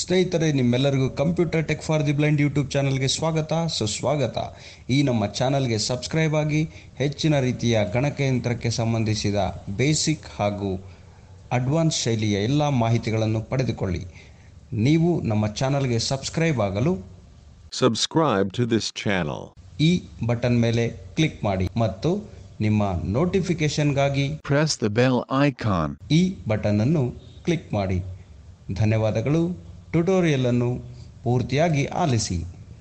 ಸ್ನೇಹಿತರೆ ನಿಮ್ಮೆಲ್ಲರಿಗೂ computer tech for the blind YouTube ಚಾನಲ್ಗೆ ಸ್ವಾಗತ ಸುಸ್ವಾಗತ ಈ ನಮ್ಮ ಚಾನಲ್ಗೆ ಸಬ್ಸ್ಕ್ರೈಬ್ ಆಗಿ ಹೆಚ್ಚಿನ ರೀತಿಯ ಗಣಕಯಂತ್ರಕ್ಕೆ ಸಂಬಂಧಿಸಿದ ಬೇಸಿಕ್ ಹಾಗೂ ಅಡ್ವಾನ್ಸ್ ಶೈಲಿಯ ಎಲ್ಲ ಮಾಹಿತಿಗಳನ್ನು ಪಡೆದುಕೊಳ್ಳಿ ನೀವು ನಮ್ಮ ಚಾನಲ್ಗೆ ಸಬ್ಸ್ಕ್ರೈಬ್ ಆಗಲು Subscribe to this channel. ಈ ಬಟನ್ ಮೇಲೆ ಕ್ಲಿಕ್ ಮಾಡಿ ಮತ್ತು ನಿಮ್ಮ ನೋಟಿಫಿಕೇಷನ್ಗಾಗಿ Press the bell icon. ಈ ಬಟನ್ ಅನ್ನು ಕ್ಲಿಕ್ ಮಾಡಿ ಧನ್ಯವಾದಗಳು ಟ್ಯುಟೋರಿಯಲ್ ಅನ್ನು ಪೂರ್ತಿಯಾಗಿ ಆಲಿಸಿ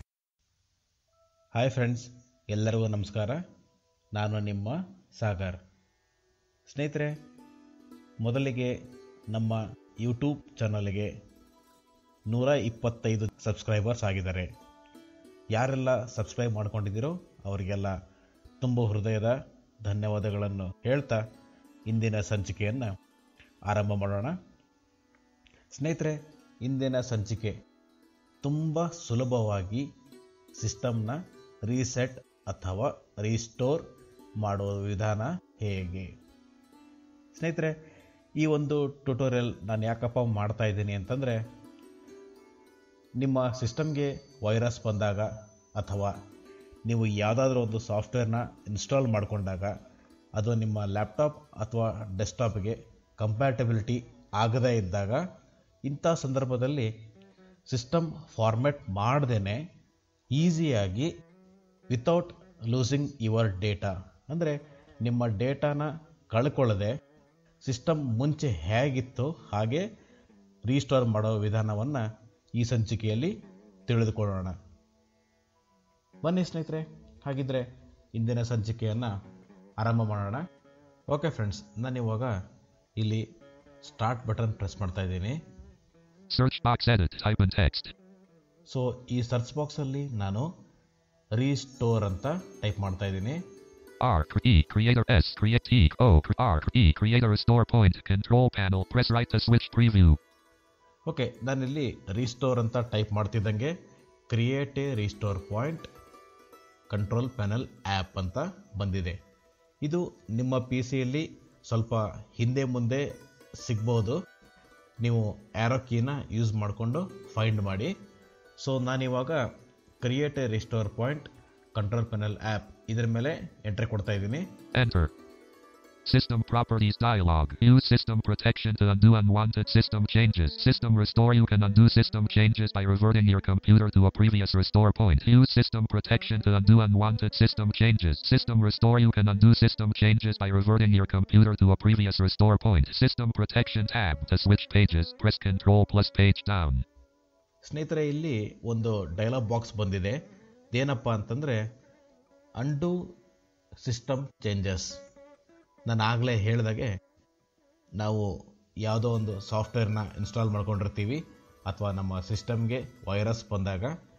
ಹಾಯ್ ಫ್ರೆಂಡ್ಸ್ ಎಲ್ಲರಿಗೂ ನಮಸ್ಕಾರ ನಾನು ನಿಮ್ಮ ಸಾಗರ್ ಸ್ನೇಹಿತರೆ ಮೊದಲಿಗೆ ನಮ್ಮ ಯೂಟ್ಯೂಬ್ ಚಾನಲ್ಗೆ ನೂರ ಇಪ್ಪತ್ತೈದು ಸಬ್ಸ್ಕ್ರೈಬರ್ಸ್ ಆಗಿದ್ದಾರೆ ಯಾರೆಲ್ಲ ಸಬ್ಸ್ಕ್ರೈಬ್ ಮಾಡ್ಕೊಂಡಿದ್ದೀರೋ ಅವರಿಗೆಲ್ಲ ತುಂಬ ಹೃದಯದ ಧನ್ಯವಾದಗಳನ್ನು ಹೇಳ್ತಾ ಇಂದಿನ ಸಂಚಿಕೆಯನ್ನು ಆರಂಭ ಮಾಡೋಣ ಸ್ನೇಹಿತರೆ ಇಂದಿನ ಸಂಚಿಕೆ ತುಂಬ ಸುಲಭವಾಗಿ ಸಿಸ್ಟಮ್ನ ರೀಸೆಟ್ ಅಥವಾ ರೀಸ್ಟೋರ್ ಮಾಡುವ ವಿಧಾನ ಹೇಗೆ ಸ್ನೇಹಿತರೆ ಈ ಒಂದು ಟ್ಯುಟೋರಿಯಲ್ ನಾನು ಯಾಕಪ್ಪ ಮಾಡ್ತಾ ಇದ್ದೀನಿ ಅಂತಂದರೆ ನಿಮ್ಮ ಸಿಸ್ಟಮ್ಗೆ ವೈರಸ್ ಬಂದಾಗ ಅಥವಾ ನೀವು ಯಾವುದಾದ್ರೂ ಒಂದು ಸಾಫ್ಟ್ವೇರ್ನ ಇನ್ಸ್ಟಾಲ್ ಮಾಡಿಕೊಂಡಾಗ ಅದು ನಿಮ್ಮ ಲ್ಯಾಪ್ಟಾಪ್ ಅಥವಾ ಡೆಸ್ಕ್ಟಾಪ್ಗೆ ಕಂಪ್ಯಾಟಬಿಲಿಟಿ ಆಗದೇ ಇದ್ದಾಗ ಇಂಥ ಸಂದರ್ಭದಲ್ಲಿ ಸಿಸ್ಟಮ್ ಫಾರ್ಮ್ಯಾಟ್ ಮಾಡ್ದೇ ಈಸಿಯಾಗಿ ವಿತೌಟ್ ಲೂಸಿಂಗ್ ಯುವರ್ ಡೇಟಾ ಅಂದರೆ ನಿಮ್ಮ ಡೇಟಾನ ಕಳ್ಕೊಳ್ಳದೆ ಸಿಸ್ಟಮ್ ಮುಂಚೆ ಹೇಗಿತ್ತು ಹಾಗೆ ರೀಸ್ಟೋರ್ ಮಾಡೋ ವಿಧಾನವನ್ನು ಈ ಸಂಚಿಕೆಯಲ್ಲಿ ತಿಳಿದುಕೊಳ್ಳೋಣ ಬನ್ನಿ ಸ್ನೇಹಿತರೆ ಹಾಗಿದ್ರೆ ಇಂದಿನ ಸಂಚಿಕೆಯನ್ನು ಆರಂಭ ಮಾಡೋಣ ಓಕೆ ಫ್ರೆಂಡ್ಸ್ ನಾನು ಇವಾಗ ಇಲ್ಲಿ ಸ್ಟಾರ್ಟ್ ಬಟನ್ ಪ್ರೆಸ್ ಮಾಡ್ತಾ ಇದ್ದೀನಿ Search box edit, type in text. So ಈ ಸರ್ಚ್ ಬಾಕ್ಸಲ್ಲಿ ನಾನು ರೀಸ್ಟೋರ್ ಅಂತ ಟೈಪ್ ಮಾಡ್ತಾ ಇದ್ದೀನಿ R, cre- E, creator S, create E, O, cre- R, E, creator restore point, control panel, press right to switch preview. Okay ನಾನಿಲ್ಲಿ restore ಅಂತ type ಮಾಡ್ತಿದ್ದಂಗೆ create a restore point control panel app ಅಂತ ಬಂದಿದೆ ಇದು ನಿಮ್ಮ P ಸಿಯಲ್ಲಿ ಸ್ವಲ್ಪ ಹಿಂದೆ ಮುಂದೆ ಸಿಗ್ಬೋದು ನೀವು ಆ್ಯರೋ ಕೀನ ಯೂಸ್ ಮಾಡಿಕೊಂಡು ಫೈಂಡ್ ಮಾಡಿ ಸೊ ನಾನಿವಾಗ create a restore point control panel app ಇದ್ರ ಮೇಲೆ ಎಂಟ್ರಿ ಕೊಡ್ತಾ ಇದ್ದೀನಿ Enter. System properties dialog. Use system protection to undo unwanted system changes. System restore. You can undo system changes by reverting your computer to a previous restore point. Use system protection to undo unwanted system changes. System restore. You can undo system changes by reverting your computer to a previous restore point. System protection tab. To switch pages, press Control plus page down. ಸ್ನೇಹಿತರೆ ಇಲ್ಲಿ ಒಂದು dialog box ಬಂದಿದೆ ಏನಪ್ಪ ಅಂತಂದರೆ ಅಂಡು system changes ನಾನು ಆಗಲೇ ಹೇಳಿದಾಗೆ ನಾವು ಯಾವುದೋ ಒಂದು ಸಾಫ್ಟ್ವೇರ್ನ ಇನ್ಸ್ಟಾಲ್ ಮಾಡ್ಕೊಂಡಿರ್ತೀವಿ ಅಥವಾ ನಮ್ಮ ಸಿಸ್ಟಮ್ಗೆ ವೈರಸ್ ಬಂದಾಗ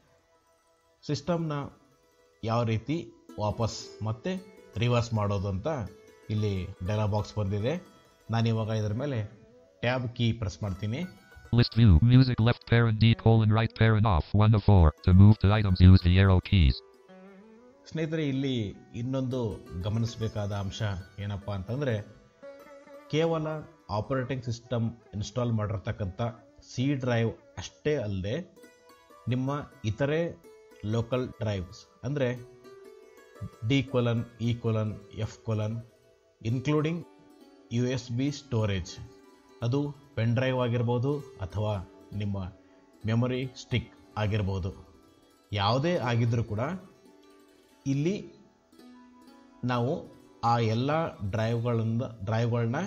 ಸಿಸ್ಟಮ್ನ ಯಾವ ರೀತಿ ವಾಪಸ್ ಮತ್ತೆ ರಿವರ್ಸ್ ಮಾಡೋದು ಅಂತ ಇಲ್ಲಿ ಡೈಲಾಗ್ ಬಾಕ್ಸ್ ಬಂದಿದೆ ನಾನಿವಾಗ ಇದರ ಮೇಲೆ ಟ್ಯಾಬ್ ಕೀ ಪ್ರೆಸ್ ಮಾಡ್ತೀನಿ List view. Music left parent D colon right parent off 1 of 4. To move to items use the arrow keys. ಸ್ನೇಹಿತರೆ ಇಲ್ಲಿ ಇನ್ನೊಂದು ಗಮನಿಸಬೇಕಾದ ಅಂಶ ಏನಪ್ಪ ಅಂತಂದರೆ ಕೇವಲ ಆಪರೇಟಿಂಗ್ ಸಿಸ್ಟಮ್ ಇನ್ಸ್ಟಾಲ್ ಮಾಡಿರ್ತಕ್ಕಂಥ ಸಿ ಡ್ರೈವ್ ಅಷ್ಟೇ ಅಲ್ಲದೆ ನಿಮ್ಮ ಇತರೆ ಲೋಕಲ್ ಡ್ರೈವ್ಸ್ ಅಂದರೆ D colon E colon F colon including U S B storage ಅದು ಪೆನ್ ಡ್ರೈವ್ ಆಗಿರ್ಬೋದು ಅಥವಾ ನಿಮ್ಮ ಮೆಮೊರಿ ಸ್ಟಿಕ್ ಆಗಿರ್ಬೋದು ಯಾವುದೇ ಆಗಿದ್ದರೂ ಕೂಡ ಇಲ್ಲಿ ನಾವು ಆ ಎಲ್ಲ ಡ್ರೈವ್ಗಳಿಂದ ಡ್ರೈವ್ಗಳನ್ನ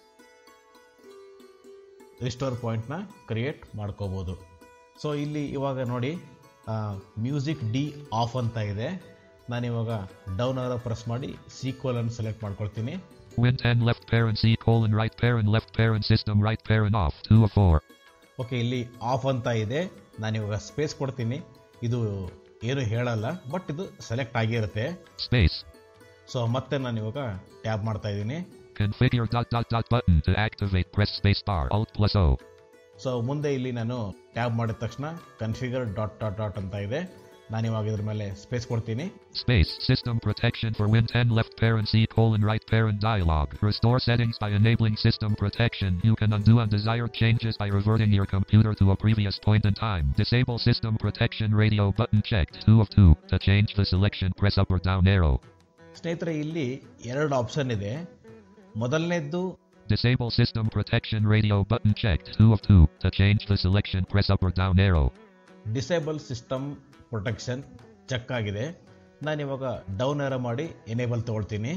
ರಿಸ್ಟೋರ್ ಪಾಯಿಂಟ್ನ ಕ್ರಿಯೇಟ್ ಮಾಡ್ಕೋಬೋದು ಸೊ ಇಲ್ಲಿ ಇವಾಗ ನೋಡಿ ಮ್ಯೂಸಿಕ್ ಡಿ ಆಫ್ ಅಂತ ಇದೆ ನಾನಿವಾಗ ಡೌನ್ ಅವರ ಪ್ರೆಸ್ ಮಾಡಿ ಸೀಕ್ವಲನ್ನು ಸೆಲೆಕ್ಟ್ ಮಾಡ್ಕೊಳ್ತೀನಿ Win 10 left parent C colon right parent left parent system right parent off 2 of 4. Okay ಇಲ್ಲಿ ಆಫ್ ಅಂತ ಇದೆ ನಾನಿವಾಗ ಸ್ಪೇಸ್ ಕೊಡ್ತೀನಿ ಇದು ಏನು ಹೇಳಲ್ಲ ಬಟ್ ಇದು ಸೆಲೆಕ್ಟ್ ಆಗಿರುತ್ತೆ Space. ಸೊ ಮತ್ತೆ ನಾನು ಇವಾಗ ಟ್ಯಾಬ್ ಮಾಡ್ತಾ ಇದ್ದೀನಿ Configure dot dot dot button to activate press space bar Alt plus O. So ಮುಂದೆ ಇಲ್ಲಿ ನಾನು ಟ್ಯಾಬ್ ಮಾಡಿದ ತಕ್ಷಣ ಕನ್ಫಿಗರ್ ಡಾಟ್ ಡಾಟ್ ಡಾಟ್ ಅಂತ ಇದೆ ನಾನು ಇವಾಗ ಇದ್ರ ಮೇಲೆ ಸ್ಪೇಸ್ ಕೊಡ್ತೀನಿ Space. System protection for Win 10 left parent C colon right parent dialog. Restore settings by enabling system protection. You can undo undesired changes by reverting your computer to a previous point in time. Disable system protection radio button checked. 2 of 2. To change the selection, press up or down arrow. ಸ್ನೇಹಿತರೆ ಇಲ್ಲಿ ಎರಡು option ಇದೆ ಮೊದಲನೇದ್ದು Disable system protection radio button checked. 2 of 2. To change the selection, press up or down arrow. Disable system protection check ಆಗಿದೆ ನಾನಿವಾಗ down arrow ಮಾಡಿ enable ತಗೊಳ್ತೀನಿ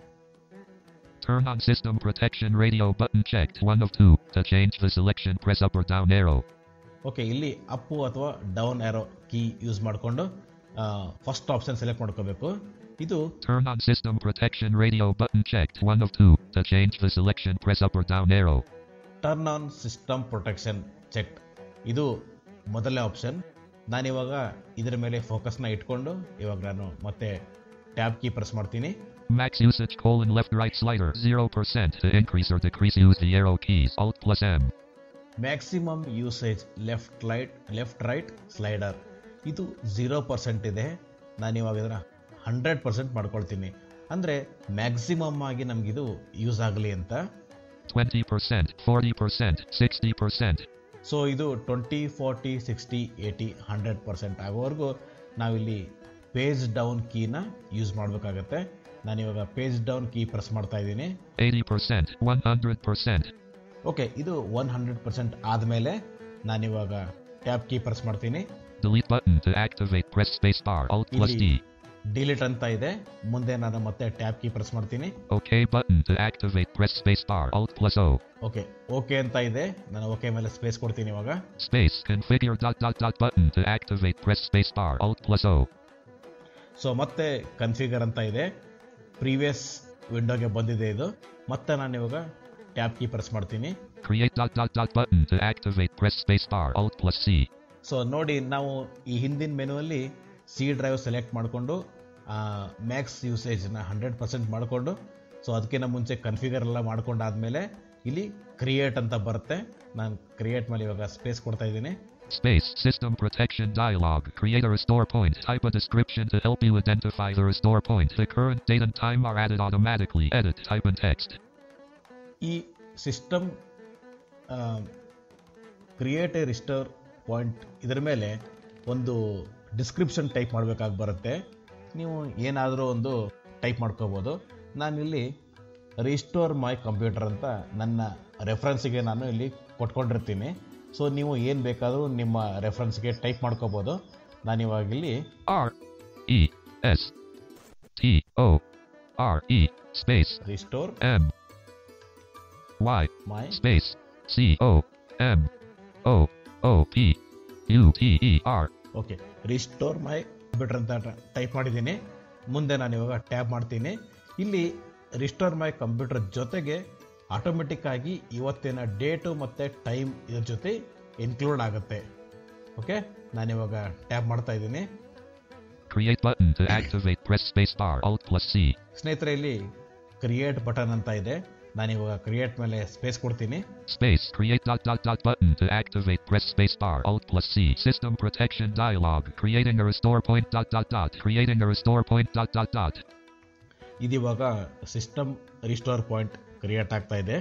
Turn on system protection radio button checked. 1 of 2. To change the selection, press up or down arrow. Okay ಇಲ್ಲಿ up ಅಥವಾ down arrow key use ಮಾಡಿಕೊಂಡು first option select ಮಾಡ್ಕೋಬೇಕು ಇದು Turn on system protection radio button checked. 1 of 2. To change the selection, press up or down arrow. Turn on system protection check ಇದು ಮೊದಲನೇ option ನಾನಿವಾಗ ಇದರ ಮೇಲೆ ಫೋಕಸ್ನ ಇಟ್ಕೊಂಡು ಇವಾಗ ನಾನು ಮತ್ತೆ ಟ್ಯಾಬ್ ಕೀ ಪ್ರೆಸ್ ಮಾಡ್ತೀನಿ Max usage colon left right slider 0% to increase or decrease use the arrow keys Alt plus M. Maximum usage left right left right slider ಇದು ಝೀರೋ ಪರ್ಸೆಂಟ್ ಇದೆ ನಾನು ಇವಾಗ ಇದರ ಹಂಡ್ರೆಡ್ ಪರ್ಸೆಂಟ್ ಮಾಡ್ಕೊಳ್ತೀನಿ ಅಂದರೆ maximum ಆಗಿ ನಮಗಿದು use ಆಗಲಿ ಅಂತ 20%, 40%, 60%. ಸೊ ಇದು twenty forty sixty eighty hundred percent ಆಗೋವರೆಗೂ ನಾವಿಲ್ಲಿ ಪೇಜ್ ಡೌನ್ ಕೀನ ಯೂಸ್ ಮಾಡಬೇಕಾಗತ್ತೆ ನಾನಿವಾಗ ಪೇಜ್ ಡೌನ್ ಕೀ ಪ್ರೆಸ್ ಮಾಡ್ತಾ ಇದ್ದೀನಿ 80%, 100%. ಓಕೆ ಇದು ಒನ್ ಹಂಡ್ರೆಡ್ ಪರ್ಸೆಂಟ್ ಆದಮೇಲೆ ನಾನಿವಾಗ ಟ್ಯಾಬ್ ಕೀ ಪ್ರೆಸ್ ಮಾಡ್ತೀನಿ Delete button to activate press spacebar Alt plus D. ಇಲ್ಲಿ ಡಿಲೀಟ್ ಅಂತ ಇದೆ ಮುಂದೆ ನಾನು ಮತ್ತೆ ಟ್ಯಾಬ್ ಕೀ ಪ್ರೆಸ್ ಮಾಡ್ತೀನಿ OK button to activate press spacebar Alt plus O. Okay okay ಅಂತ ಇದೆ ನಾನು ಓಕೆ ಮೇಲೆ ಸ್ಪೇಸ್ ಕೊಡ್ತೀನಿ ಇವಾಗ Space configure dot dot dot button to activate press spacebar Alt plus O. So ಮತ್ತೆ ಕನ್ಫಿಗರ್ ಅಂತ ಇದೆ ಪ್ರೀವಿಯಸ್ ವಿಂಡೋಗೆ ಬಂದಿದೆ ಇದು ಮತ್ತೆ ನಾನು ಇವಾಗ ಟ್ಯಾಬ್ ಕೀ ಪ್ರೆಸ್ ಮಾಡ್ತೀನಿ Create dot dot dot button to activate press spacebar Alt plus C. So ನೋಡಿ ನಾವು ಈ ಹಿಂದಿನ ಮೆನುವಲ್ಲಿ ಸಿ ಡ್ರೈವ್ ಸೆಲೆಕ್ಟ್ ಮಾಡಿಕೊಂಡು ಮ್ಯಾಕ್ಸ್ ಯೂಸೇಜ್ನ ಹಂಡ್ರೆಡ್ ಪರ್ಸೆಂಟ್ ಮಾಡಿಕೊಂಡು ಸೊ ಅದಕ್ಕಿಂತ ಮುಂಚೆ ಕನ್ಫಿಗರ್ ಎಲ್ಲ ಮಾಡ್ಕೊಂಡಾದ್ಮೇಲೆ ಇಲ್ಲಿ ಕ್ರಿಯೇಟ್ ಅಂತ ಬರುತ್ತೆ ನಾನು ಕ್ರಿಯೇಟ್ ಮೇಲೆ ಇವಾಗ ಸ್ಪೇಸ್ ಕೊಡ್ತಾ ಇದ್ದೀನಿ Space System Protection Dialog. Create a restore point. Type a description to help you identify the restore point. The current date and time are added automatically. Edit. Type in text. ಈ system create a restore point ಇದರ ಮೇಲೆ ಒಂದು description type ಮಾಡಬೇಕಾಗಿ ಬರುತ್ತೆ ನೀವು ಏನಾದರೂ ಒಂದು type ಮಾಡ್ಕೋಬೋದು ನಾನಿಲ್ಲಿ ರಿಸ್ಟೋರ್ ಮೈ ಕಂಪ್ಯೂಟರ್ ಅಂತ ನನ್ನ ರೆಫರೆನ್ಸಿಗೆ ನಾನು ಇಲ್ಲಿ ಕೊಟ್ಕೊಂಡಿರ್ತೀನಿ ಸೊ ನೀವು ಏನು ಬೇಕಾದರೂ ನಿಮ್ಮ ರೆಫರೆನ್ಸ್ಗೆ ಟೈಪ್ ಮಾಡ್ಕೋಬೋದು ನಾನಿವಾಗ ಇಲ್ಲಿ R E S T O R E space restore M Y my space C O M O O P U T E R okay restore my computer ಅಂತ ಟೈಪ್ ಮಾಡಿದ್ದೀನಿ ಮುಂದೆ ನಾನು ಇವಾಗ ಟ್ಯಾಪ್ ಮಾಡ್ತೀನಿ ಇಲ್ಲಿ ರಿಸ್ಟೋರ್ ಮೈ ಕಂಪ್ಯೂಟರ್ ಜೊತೆಗೆ automatic ಆಗಿ ಇವತ್ತಿನ ಡೇಟು ಮತ್ತು ಟೈಮ್ ಇದ್ರ ಜೊತೆ ಇನ್ಕ್ಲೂಡ್ ಆಗುತ್ತೆ ಓಕೆ ನಾನಿವಾಗ ಟ್ಯಾಪ್ ಮಾಡ್ತಾ ಇದ್ದೀನಿ Create button to activate press spacebar Alt plus C. ಸ್ನೇಹಿತರೆ ಇಲ್ಲಿ ಕ್ರಿಯೇಟ್ ಬಟನ್ ಅಂತ ಇದೆ ನಾನಿವಾಗ ಕ್ರಿಯೇಟ್ ಮೇಲೆ ಸ್ಪೇಸ್ ಕೊಡ್ತೀನಿ Space create dot dot dot button to activate press spacebar Alt plus C. System protection dialog. Creating a restore point dot dot dot. Creating a restore point dot dot dot. ಇದಿವಾಗ system restore point create ಆಗ್ತಾ ಇದೆ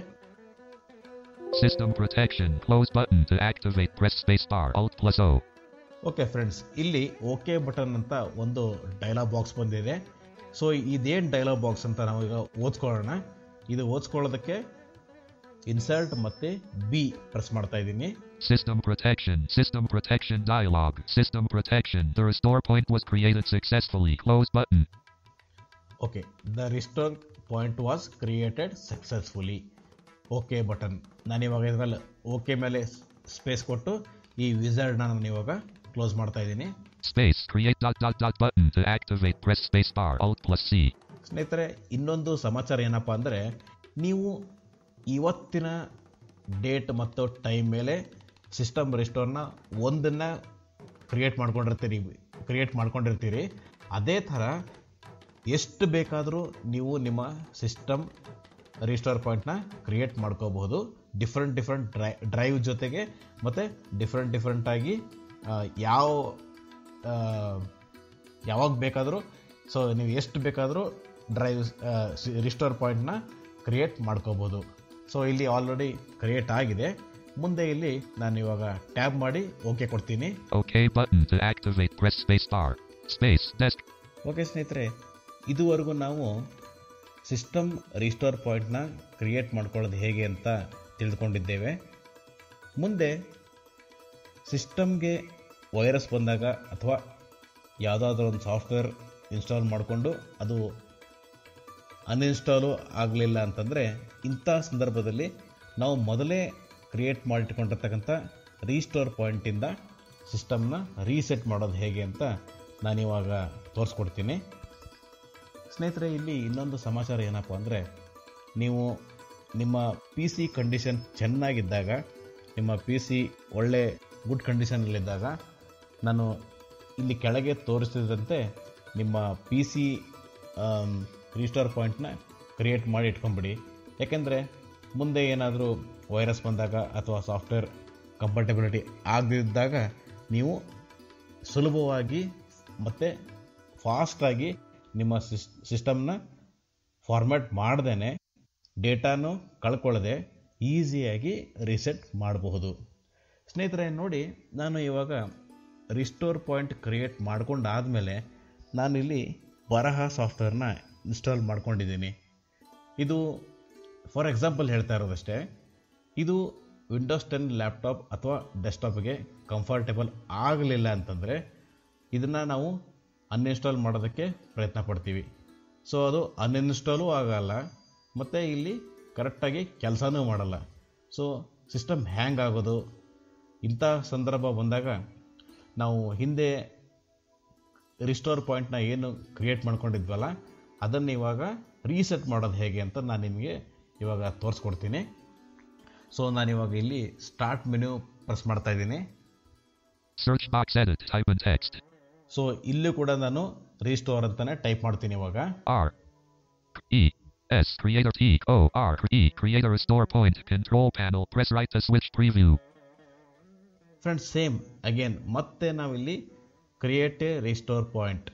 System protection. Close button to activate press spacebar Alt plus O. Okay friends ಇಲ್ಲಿ okay button ಅಂತ ಒಂದು dialog box ಬಂದಿದೆ ಸೊ ಇದೇನು dialog box ಅಂತ ನಾವು ಈಗ ಓದ್ಕೊಳ್ಳೋಣ ಇದು ಓದ್ಕೊಳ್ಳೋದಕ್ಕೆ ಇನ್ಸರ್ಟ್ ಮತ್ತು ಬಿ ಪ್ರೆಸ್ ಮಾಡ್ತಾ ಇದ್ದೀನಿ System protection. System protection dialog. System protection. The restore point was created successfully. Close button. Okay the restore point was created successfully okay button ನಾನಿವಾಗ ಇದರಲ್ಲಿ ಓಕೆ ಮೇಲೆ ಸ್ಪೇಸ್ ಕೊಟ್ಟು ಈ ವಿಸರ್ಡ್ನ ನಾನು ಇವಾಗ ಕ್ಲೋಸ್ ಮಾಡ್ತಾ ಇದ್ದೀನಿ Space create dot dot dot button to activate press spacebar Alt plus C. ಸ್ನೇಹಿತರೆ ಇನ್ನೊಂದು ಸಮಾಚಾರ ಏನಪ್ಪ ಅಂದರೆ ನೀವು ಇವತ್ತಿನ ಡೇಟ್ ಮತ್ತು ಟೈಮ್ ಮೇಲೆ ಸಿಸ್ಟಮ್ ರಿಸ್ಟೋರ್ನ ಒಂದನ್ನು ಕ್ರಿಯೇಟ್ ಮಾಡ್ಕೊಂಡಿರ್ತೀರಿ ಕ್ರಿಯೇಟ್ ಮಾಡ್ಕೊಂಡಿರ್ತೀರಿ ಅದೇ ಥರ ಎಷ್ಟು ಬೇಕಾದರೂ ನೀವು ನಿಮ್ಮ ಸಿಸ್ಟಮ್ ರಿಸ್ಟೋರ್ ಪಾಯಿಂಟ್ನ ಕ್ರಿಯೇಟ್ ಮಾಡ್ಕೋಬಹುದು ಡಿಫ್ರೆಂಟ್ ಡಿಫ್ರೆಂಟ್ ಡ್ರೈ ಡ್ರೈವ್ ಜೊತೆಗೆ ಮತ್ತು ಡಿಫ್ರೆಂಟ್ ಡಿಫ್ರೆಂಟಾಗಿ ಯಾವ ಯಾವಾಗ ಬೇಕಾದರೂ ಸೊ ನೀವು ಎಷ್ಟು ಬೇಕಾದರೂ ಡ್ರೈವ್ ರಿಸ್ಟೋರ್ ಪಾಯಿಂಟ್ನ ಕ್ರಿಯೇಟ್ ಮಾಡ್ಕೋಬೋದು ಸೊ ಇಲ್ಲಿ ಆಲ್ರೆಡಿ ಕ್ರಿಯೇಟ್ ಆಗಿದೆ ಮುಂದೆ ಇಲ್ಲಿ ನಾನು ಇವಾಗ ಟ್ಯಾಬ್ ಮಾಡಿ ಓಕೆ ಕೊಡ್ತೀನಿ OK button to activate. Press space bar. Space. Desk. Okay ಸ್ನೇಹಿತರೆ ಇದುವರೆಗೂ ನಾವು ಸಿಸ್ಟಮ್ ರಿಸ್ಟೋರ್ ಪಾಯಿಂಟ್ನ ಕ್ರಿಯೇಟ್ ಮಾಡ್ಕೊಳ್ಳೋದು ಹೇಗೆ ಅಂತ ತಿಳಿದುಕೊಂಡಿದ್ದೇವೆ ಮುಂದೆ ಸಿಸ್ಟಮ್ಗೆ ವೈರಸ್ ಬಂದಾಗ ಅಥವಾ ಯಾವುದಾದ್ರೂ ಒಂದು ಸಾಫ್ಟ್ವೇರ್ ಇನ್ಸ್ಟಾಲ್ ಮಾಡಿಕೊಂಡು ಅದು ಅನ್ಇನ್ಸ್ಟಾಲು ಆಗಲಿಲ್ಲ ಅಂತಂದರೆ ಇಂಥ ಸಂದರ್ಭದಲ್ಲಿ ನಾವು ಮೊದಲೇ ಕ್ರಿಯೇಟ್ ಮಾಡಿಟ್ಕೊಂಡಿರ್ತಕ್ಕಂಥ ರೀಸ್ಟೋರ್ ಪಾಯಿಂಟಿಂದ ಸಿಸ್ಟಮ್ನ ರೀಸೆಟ್ ಮಾಡೋದು ಹೇಗೆ ಅಂತ ನಾನಿವಾಗ ತೋರಿಸ್ಕೊಡ್ತೀನಿ ಸ್ನೇಹಿತರೆ ಇಲ್ಲಿ ಇನ್ನೊಂದು ಸಮಾಚಾರ ಏನಪ್ಪ ಅಂದರೆ ನೀವು ನಿಮ್ಮ ಪಿ ಸಿ ಕಂಡೀಷನ್ ಚೆನ್ನಾಗಿದ್ದಾಗ ನಿಮ್ಮ ಪಿ ಸಿ ಒಳ್ಳೆ ಗುಡ್ ಕಂಡೀಷನಲ್ಲಿದ್ದಾಗ ನಾನು ಇಲ್ಲಿ ಕೆಳಗೆ ತೋರಿಸಿದಂತೆ ನಿಮ್ಮ ಪಿ ಸಿ ರಿಸ್ಟೋರ್ ಪಾಯಿಂಟ್ನ ಕ್ರಿಯೇಟ್ ಮಾಡಿ ಇಟ್ಕೊಂಬಿಡಿ ಯಾಕೆಂದರೆ ಮುಂದೆ ಏನಾದರೂ ವೈರಸ್ ಬಂದಾಗ ಅಥವಾ ಸಾಫ್ಟ್ವೇರ್ ಕಂಫರ್ಟಬಿಲಿಟಿ ಆಗದಿದ್ದಾಗ ನೀವು ಸುಲಭವಾಗಿ ಮತ್ತು ಫಾಸ್ಟಾಗಿ ನಿಮ್ಮ ಸಿಸ್ ಸಿಸ್ಟಮ್ನ ಫಾರ್ಮ್ಯಾಟ್ ಮಾಡ್ದೇ ಡೇಟಾನು ಕಳ್ಕೊಳ್ಳದೆ ಈಸಿಯಾಗಿ ರೀಸೆಟ್ ಮಾಡಬಹುದು ಸ್ನೇಹಿತರೆ ನೋಡಿ ನಾನು ಇವಾಗ ರಿಸ್ಟೋರ್ ಪಾಯಿಂಟ್ ಕ್ರಿಯೇಟ್ ಮಾಡ್ಕೊಂಡಾದಮೇಲೆ ನಾನಿಲ್ಲಿ ಬರಹ ಸಾಫ್ಟ್ವೇರ್ನ ಇನ್ಸ್ಟಾಲ್ ಮಾಡ್ಕೊಂಡಿದ್ದೀನಿ ಇದು ಫಾರ್ ಎಕ್ಸಾಂಪಲ್ ಹೇಳ್ತಾ ಇರೋದಷ್ಟೇ ಇದು ವಿಂಡೋಸ್ ಟೆನ್ ಲ್ಯಾಪ್ಟಾಪ್ ಅಥವಾ ಡೆಸ್ಕ್ಟಾಪ್ಗೆ ಕಂಫರ್ಟೇಬಲ್ ಆಗಲಿಲ್ಲ ಅಂತಂದರೆ ಇದನ್ನು ನಾವು ಅನ್ಇನ್ಸ್ಟಾಲ್ ಮಾಡೋದಕ್ಕೆ ಪ್ರಯತ್ನ ಪಡ್ತೀವಿ ಸೊ ಅದು ಅನ್ಇನ್ಸ್ಟಾಲು ಆಗಲ್ಲ ಮತ್ತು ಇಲ್ಲಿ ಕರೆಕ್ಟಾಗಿ ಕೆಲಸನೂ ಮಾಡಲ್ಲ ಸೊ ಸಿಸ್ಟಮ್ ಹ್ಯಾಂಗ್ ಆಗೋದು ಇಂಥ ಸಂದರ್ಭ ಬಂದಾಗ ನಾವು ಹಿಂದೆ ರಿಸ್ಟೋರ್ ಪಾಯಿಂಟ್ನ ಏನು ಕ್ರಿಯೇಟ್ ಮಾಡ್ಕೊಂಡಿದ್ವಲ್ಲ ಅದನ್ನು ಇವಾಗ ರೀಸೆಟ್ ಮಾಡೋದು ಹೇಗೆ ಅಂತ ನಾನು ನಿಮಗೆ ಇವಾಗ ತೋರಿಸ್ಕೊಡ್ತೀನಿ ಸೊ ನಾನಿವಾಗ ಇಲ್ಲಿ ಸ್ಟಾರ್ಟ್ ಮೆನ್ಯೂ ಪ್ರೆಸ್ ಮಾಡ್ತಾ ಇದ್ದೀನಿ Search box edit. Type in text. So ಇಲ್ಲೂ ಕೂಡ ನಾನು ರೀಸ್ಟೋರ್ ಅಂತಾನೆ ಟೈಪ್ ಮಾಡ್ತೀನಿ ಇವಾಗ R. E. S. Creator T. O. R. E. Creator restore point. Control panel. Press right to switch preview. Friends same again ಮತ್ತೆ ನಾವಿಲ್ಲಿ create a restore point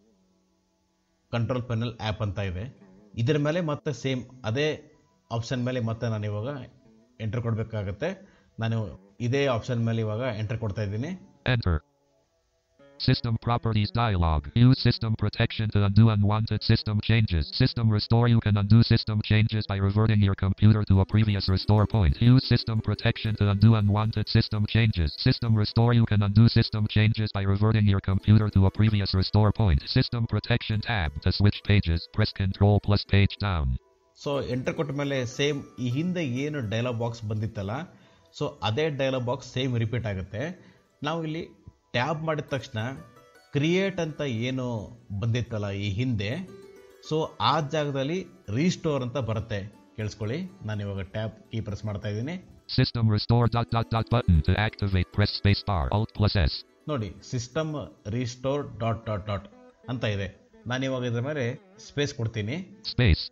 control panel app ಅಂತ ಇದೆ ಇದರ ಮೇಲೆ ಮತ್ತೆ ಸೇಮ್ ಅದೇ ಆಪ್ಷನ್ ಮೇಲೆ ಮತ್ತೆ ನಾನು ಇವಾಗ ಎಂಟರ್ ಕೊಡಬೇಕಾಗತ್ತೆ ನಾನು ಇದೇ ಆಪ್ಷನ್ ಮೇಲೆ ಇವಾಗ ಎಂಟರ್ ಕೊಡ್ತಾ ಇದ್ದೀನಿ Enter. System properties dialog. Use system protection to undo unwanted system changes. System restore. You can undo system changes by reverting your computer to a previous restore point. Use system protection to undo unwanted system changes. System restore. You can undo system changes by reverting your computer to a previous restore point. System protection tab. To switch pages, press Control plus page down. So enter ಕೊಟ್ಟ ಮೇಲೆ same ಈ ಹಿಂದೆ ಏನು dialog box ಬಂದಿತ್ತಲ್ಲ so ಅದೇ dialog box same repeat ಆಗುತ್ತೆ ನಾವು ಇಲ್ಲಿ ಟ್ಯಾಬ್ ಮಾಡಿದ ತಕ್ಷಣ ಕ್ರಿಯೇಟ್ ಅಂತ ಏನು ಬಂದಿತ್ತಲ್ಲ ಈ ಹಿಂದೆ ಸೊ ಆ ಜಾಗದಲ್ಲಿ ರೀಸ್ಟೋರ್ ಅಂತ ಬರುತ್ತೆ ಕೇಳಿಸ್ಕೊಳ್ಳಿ ನಾನು ಇವಾಗ ಟ್ಯಾಬ್ ಕೀ ಪ್ರೆಸ್ ಮಾಡ್ತಾ ಇದ್ದೀನಿ System restore dot dot dot button to activate. Press space bar. Alt plus S. ನೋಡಿ system restore dot dot dot ಅಂತ ಇದೆ ನಾನು ಇವಾಗ ಇದ್ರ ಮೇಲೆ ಸ್ಪೇಸ್ ಕೊಡ್ತೀನಿ Space.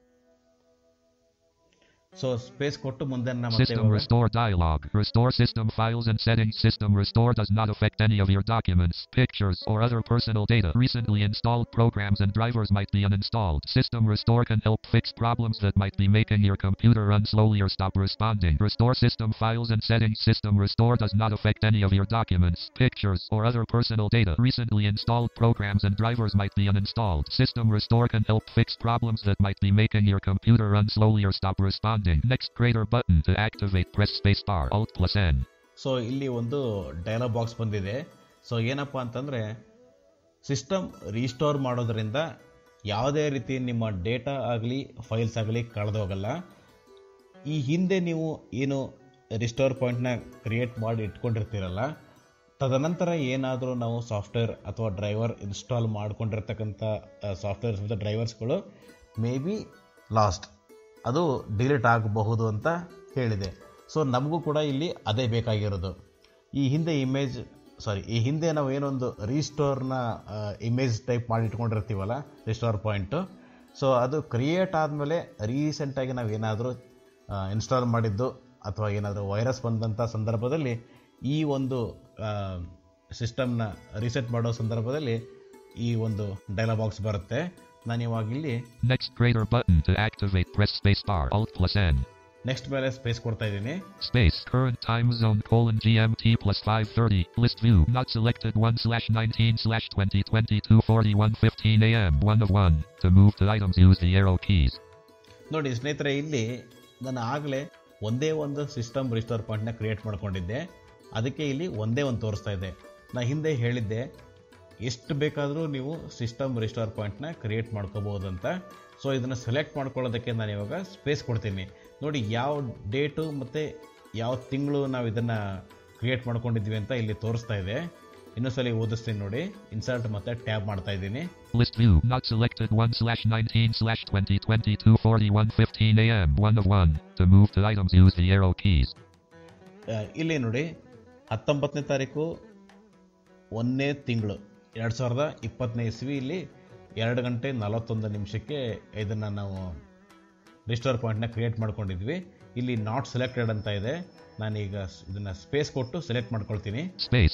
ಸೊ ಸ್ಪೇಸ್ ಕೊಟ್ಟು ಮುಂದೆ ನಾನು ಮತ್ತೆ System ಇವಾಗ- restore dialog. Restore system files and settings. System restore does not affect any of your documents, pictures, or other personal data. Recently installed programs and drivers might be uninstalled. System restore can help fix problems that might be making your computer run slowly or stop responding. Restore system files and settings. System restore does not affect any of your documents, pictures, or other personal data. Recently installed programs and drivers might be uninstalled. System restore can help fix problems that might be making your computer run slowly or stop responding. Next greater button to activate press spacebar Alt plus N. So ಇಲ್ಲಿ ಒಂದು dialog box ಬಂದಿದೆ so ಏನಪ್ಪ ಅಂತಂದರೆ system restore ಮಾಡೋದ್ರಿಂದ ಯಾವುದೇ ರೀತಿ ನಿಮ್ಮ data ಆಗಲಿ ಫೈಲ್ಸ್ ಆಗಲಿ ಕಳೆದೋಗಲ್ಲ ಈ ಹಿಂದೆ ನೀವು ಏನು ರಿಸ್ಟೋರ್ ಪಾಯಿಂಟ್ನ ಕ್ರಿಯೇಟ್ ಮಾಡಿ ಇಟ್ಕೊಂಡಿರ್ತೀರಲ್ಲ ತದನಂತರ ಏನಾದರೂ ನಾವು ಸಾಫ್ಟ್ವೇರ್ ಅಥವಾ ಡ್ರೈವರ್ ಇನ್ಸ್ಟಾಲ್ ಮಾಡ್ಕೊಂಡಿರ್ತಕ್ಕಂಥ ಸಾಫ್ಟ್ವೇರ್ಸ್ ಮತ್ತು ಡ್ರೈವರ್ಸ್ಗಳು ಮೇ ಬಿ ಲಾಸ್ಟ್ ಅದು ಡಿಲೀಟ್ ಆಗಬಹುದು ಅಂತ ಹೇಳಿದೆ ಸೊ ನಮಗೂ ಕೂಡ ಇಲ್ಲಿ ಅದೇ ಬೇಕಾಗಿರೋದು ಈ ಹಿಂದೆ ಇಮೇಜ್ ಸಾರಿ ಈ ಹಿಂದೆ ನಾವು ಏನೊಂದು ರೀಸ್ಟೋರ್ನ ಇಮೇಜ್ ಟೈಪ್ ಮಾಡಿ ಇಟ್ಕೊಂಡಿರ್ತೀವಲ್ಲ ರಿಸ್ಟೋರ್ ಪಾಯಿಂಟು ಸೊ ಅದು ಕ್ರಿಯೇಟ್ ಆದಮೇಲೆ ರೀಸೆಂಟಾಗಿ ನಾವು ಏನಾದರೂ ಇನ್ಸ್ಟಾಲ್ ಮಾಡಿದ್ದು ಅಥವಾ ಏನಾದರೂ ವೈರಸ್ ಬಂದಂಥ ಸಂದರ್ಭದಲ್ಲಿ ಈ ಒಂದು ಸಿಸ್ಟಮ್ನ ರೀಸೆಟ್ ಮಾಡೋ ಸಂದರ್ಭದಲ್ಲಿ ಈ ಒಂದು ಡೈಲಾಗ್ ಬಾಕ್ಸ್ ಬರುತ್ತೆ ನಾನು ಇವಾಗ ಇಲ್ಲಿ Next greater button to activate press spacebar Alt plus N. Next ಮೇಲೆ ಸ್ಪೇಸ್ ಕೊಡ್ತಾ ಇದ್ದೀನಿ Space current time zone colon GMT plus 530 list view not selected 1 slash 19 slash 2022 41 15 AM 1 of 1 to move to items use the arrow keys ನೋಡಿ ಸ್ನೇಹಿತರೆ ಇಲ್ಲಿ ನಾನು ಆಗಲೇ ಒಂದೇ ಒಂದು ಸಿಸ್ಟಮ್ ರಿಸ್ಟೋರ್ ಪಾಯಿಂಟ್ನ ಕ್ರಿಯೇಟ್ ಮಾಡ್ಕೊಂಡಿದ್ದೆ ಅದಕ್ಕೆ ಇಲ್ಲಿ ಒಂದೇ ಒಂದು ತೋರಿಸ್ತಾ ಇದೆ ನಾ ಹಿಂದೆ ಹೇಳಿದ್ದೆ ಎಷ್ಟು ಬೇಕಾದರೂ ನೀವು ಸಿಸ್ಟಮ್ ರಿಸ್ಟೋರ್ ಪಾಯಿಂಟ್ನ ಕ್ರಿಯೇಟ್ ಮಾಡ್ಕೋಬೋದು ಅಂತ ಸೊ ಇದನ್ನು ಸೆಲೆಕ್ಟ್ ಮಾಡ್ಕೊಳ್ಳೋದಕ್ಕೆ ನಾನು ಇವಾಗ ಸ್ಪೇಸ್ ಕೊಡ್ತೀನಿ ನೋಡಿ ಯಾವ ಡೇಟು ಮತ್ತು ಯಾವ ತಿಂಗಳು ನಾವು ಇದನ್ನು ಕ್ರಿಯೇಟ್ ಮಾಡ್ಕೊಂಡಿದ್ವಿ ಅಂತ ಇಲ್ಲಿ ತೋರಿಸ್ತಾ ಇದೆ ಇನ್ನೊಂದ್ಸಲಿ ಓದಿಸ್ತೀನಿ ನೋಡಿ ಇನ್ಸರ್ಟ್ ಮತ್ತು ಟ್ಯಾಬ್ ಮಾಡ್ತಾ ಇದ್ದೀನಿ list view not selected 1 slash 19 slash 2022 41 15 AM 1 of 1 to move to items use the arrow keys ಆ, ಇಲ್ಲಿ ನೋಡಿ ಹತ್ತೊಂಬತ್ತನೇ ತಾರೀಕು ಒಂದನೇ ತಿಂಗಳು ಎರಡು ಸಾವಿರದ ಇಪ್ಪತ್ತನೇ ಇಸ್ವಿ ಇಲ್ಲಿ ಎರಡು ಗಂಟೆ ನಲವತ್ತೊಂದು ನಿಮಿಷಕ್ಕೆ ಇದನ್ನು ನಾವು ರಿಸ್ಟೋರ್ ಪಾಯಿಂಟ್ನ ಕ್ರಿಯೇಟ್ ಮಾಡ್ಕೊಂಡಿದ್ವಿ ಇಲ್ಲಿ ನಾಟ್ ಸೆಲೆಕ್ಟೆಡ್ ಅಂತ ಇದೆ ನಾನೀಗ ಸ್- ಇದನ್ನು ಸ್ಪೇಸ್ ಕೊಟ್ಟು ಸೆಲೆಕ್ಟ್ ಮಾಡ್ಕೊಳ್ತೀನಿ space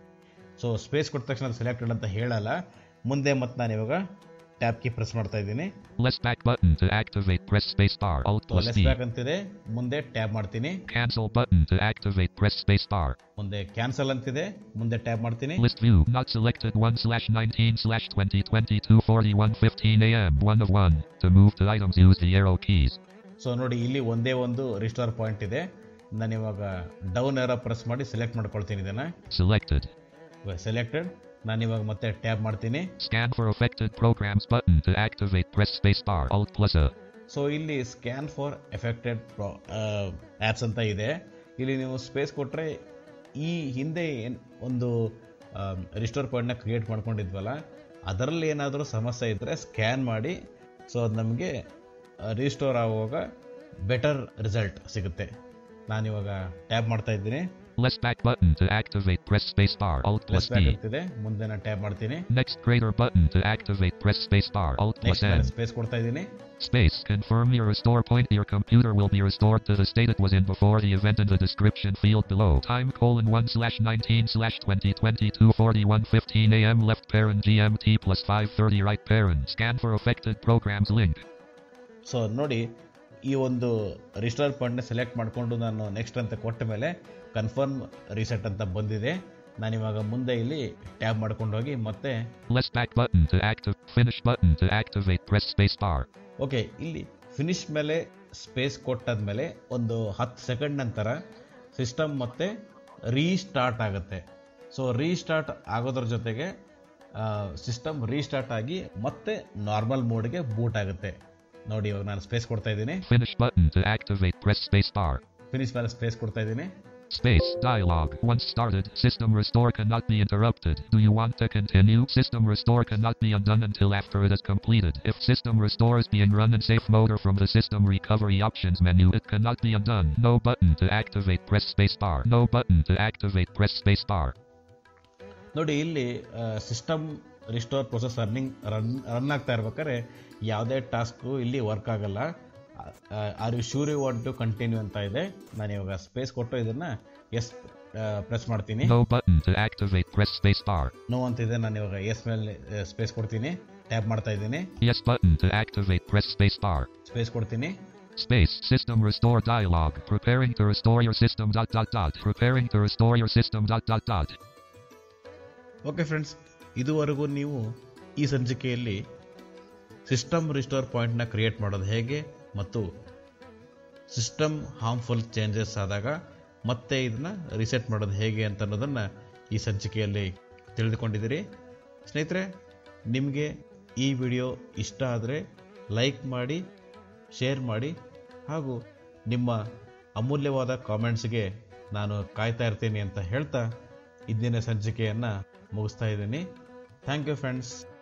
ಸೊ ಸ್ಪೇಸ್ ಕೊಟ್ಟ ತಕ್ಷಣ ಸೆಲೆಕ್ಟೆಡ್ ಅಂತ ಹೇಳಲ್ಲ ಮುಂದೆ ಮತ್ತೆ ನಾನು ಇವಾಗ ಟ್ಯಾಬ್ ಕೀ ಪ್ರೆಸ್ ಮಾಡ್ತಾ ಇದ್ದೀನಿ less back button to activate press spacebar Alt plus less D back ಅಂತಿದೆ ಮುಂದೆ ಟ್ಯಾಬ್ ಮಾಡ್ತೀನಿ cancel button to activate press spacebar ಮುಂದೆ ಕ್ಯಾನ್ಸಲ್ ಅಂತಿದೆ ಮುಂದೆ ಟ್ಯಾಬ್ ಮಾಡ್ತೀನಿ List view not selected 1 slash 19 slash 2022 41 15 AM 1 of 1 to move to items use the arrow keys so ನೋಡಿ ಇಲ್ಲಿ ಒಂದೇ ಒಂದು ರಿಸ್ಟೋರ್ ಪಾಯಿಂಟ್ ಇದೆ ನಾನು ಇವಾಗ ಡೌನ್ ಏರೋ ಪ್ರೆಸ್ ಮಾಡಿ ಸೆಲೆಕ್ಟ್ ಮಾಡ್ಕೊಳ್ತೀನಿ ಇದನ್ನು selected ಸೆಲೆಕ್ಟೆಡ್ ನಾನು ಇವಾಗ ಮತ್ತೆ ಟ್ಯಾಬ್ ಮಾಡ್ತೀನಿ scan for affected programs button to activate press spacebar Alt plus A so ಇಲ್ಲಿ ಸ್ಕ್ಯಾನ್ ಫಾರ್ ಎಫೆಕ್ಟೆಡ್ ಆ್ಯಪ್ಸ್ ಅಂತ ಇದೆ ಇಲ್ಲಿ ನೀವು ಸ್ಪೇಸ್ ಕೊಟ್ಟರೆ ಈ ಹಿಂದೆ ಏನ್ ಒಂದು ರಿಸ್ಟೋರ್ ಪಾಯಿಂಟ್ನ ಕ್ರಿಯೇಟ್ ಮಾಡ್ಕೊಂಡಿದ್ವಲ್ಲ ಅದರಲ್ಲಿ ಏನಾದರೂ ಸಮಸ್ಯೆ ಇದ್ದರೆ ಸ್ಕ್ಯಾನ್ ಮಾಡಿ ಸೊ ಅದು ನಮಗೆ ರಿಸ್ಟೋರ್ ಆಗುವಾಗ ಬೆಟರ್ ರಿಸಲ್ಟ್ ಸಿಗುತ್ತೆ ನಾನಿವಾಗ ಟ್ಯಾಬ್ ಮಾಡ್ತಾ ಇದ್ದೀನಿ less back button to activate press spacebar Alt plus plus back D ಆಗ್ತಿದೆ ಮುಂದೆ ನಾನು ಟ್ಯಾಬ್ ಮಾಡ್ತೀನಿ next greater button to activate press spacebar Alt plus next N space ಕೊಡ್ತಾ ಇದ್ದೀನಿ Space. Confirm your restore point. Your computer will be restored to the state it was in before the event in the description field below. Time colon 1 slash 19 slash 2022 41 15 AM left parent GMT plus 530 right parent. Scan for affected programs link. So ನೋಡಿ ಈ ಒಂದು restore ಪಾಯಿಂಟ್ನ select ಮಾಡಿಕೊಂಡು ನಾನು next ಅಂತ ಕೊಟ್ಟ ಮೇಲೆ confirm reset ಅಂತ ಬಂದಿದೆ ನಾನಿವಾಗ ಮುಂದೆ ಇಲ್ಲಿ ಟ್ಯಾಬ್ ಮಾಡ್ಕೊಂಡು ಹೋಗಿ ಮತ್ತೆ Less back button to active. Finish button to activate. Press spacebar. Okay ಇಲ್ಲಿ ಫಿನಿಶ್ ಮೇಲೆ ಸ್ಪೇಸ್ ಕೊಟ್ಟಾದ್ಮೇಲೆ ಒಂದು ಹತ್ತು ಸೆಕೆಂಡ್ ನಂತರ ಸಿಸ್ಟಮ್ ಮತ್ತೆ ರೀಸ್ಟಾರ್ಟ್ ಆಗುತ್ತೆ ಸೊ ರೀಸ್ಟಾರ್ಟ್ ಆಗೋದ್ರ ಜೊತೆಗೆ ಸಿಸ್ಟಮ್ ರೀಸ್ಟಾರ್ಟ್ ಆಗಿ ಮತ್ತೆ ನಾರ್ಮಲ್ ಮೋಡ್ಗೆ ಬೂಟ್ ಆಗುತ್ತೆ ನೋಡಿ ಇವಾಗ ನಾನು ಸ್ಪೇಸ್ ಕೊಡ್ತಾ ಇದ್ದೀನಿ Finish button to activate. Press spacebar. Finish ಮೇಲೆ ಸ್ಪೇಸ್ ಕೊಡ್ತಾ ಇದ್ದೀನಿ Space dialog. Once started, system restore cannot be interrupted. Do you want to continue? System restore cannot be undone until after it is completed. If system restore is being run in safe mode or from the system recovery options menu, it cannot be undone. No button to activate. Press spacebar. No button to activate. Press spacebar. ನೋಡಿ ಇಲ್ಲಿ system restore process running run run ಆಗ್ತಾ ಇರ್ಬೇಕಾದ್ರೆ ಯಾವುದೇ task ಇಲ್ಲಿ work ಆಗಲ್ಲ are you sure you want to continue ಅಂತ ಇದೆ ನಾನು ಇವಾಗ ಸ್ಪೇಸ್ ಕೊಟ್ಟು ಇದನ್ನ ಎಸ್ ಪ್ರೆಸ್ ಮಾಡ್ತೀನಿ No button to activate. Press spacebar. No ಅಂತಿದೆ ನಾನು ಇವಾಗ ಎಸ್ ಮೇಲೆ ಸ್ಪೇಸ್ ಕೊಡ್ತೀನಿ ಟ್ಯಾಪ್ ಮಾಡ್ತಾ ಇದ್ದೀನಿ Yes button to activate. Press spacebar. Space ಕೊಡ್ತೀನಿ Space. System restore dialog. Preparing to restore your system. Dot dot dot. Preparing to restore your system. Dot dot dot. Okay friends ಇದುವರೆಗೂ ನೀವು ಈ ಸಂಚಿಕೆಯಲ್ಲಿ system restore ಪಾಯಿಂಟ್ನ create ಮಾಡೋದು ಹೇಗೆ ಮತ್ತು system harmful changes ಆದಾಗ ಮತ್ತೆ ಇದನ್ನ ರಿಸೆಟ್ ಮಾಡೋದು ಹೇಗೆ ಅಂತ ಅನ್ನೋದನ್ನು ಈ ಸಂಚಿಕೆಯಲ್ಲಿ ತಿಳಿದುಕೊಂಡಿದ್ದೀರಿ ಸ್ನೇಹಿತರೆ ನಿಮಗೆ ಈ ವಿಡಿಯೋ ಇಷ್ಟ ಆದರೆ ಲೈಕ್ ಮಾಡಿ ಶೇರ್ ಮಾಡಿ ಹಾಗೂ ನಿಮ್ಮ ಅಮೂಲ್ಯವಾದ ಕಾಮೆಂಟ್ಸ್ಗೆ ನಾನು ಕಾಯ್ತಾ ಇರ್ತೀನಿ ಅಂತ ಹೇಳ್ತಾ ಇಂದಿನ ಸಂಚಿಕೆಯನ್ನು ಮುಗಿಸ್ತಾ ಇದ್ದೀನಿ ಥ್ಯಾಂಕ್ ಯು ಫ್ರೆಂಡ್ಸ್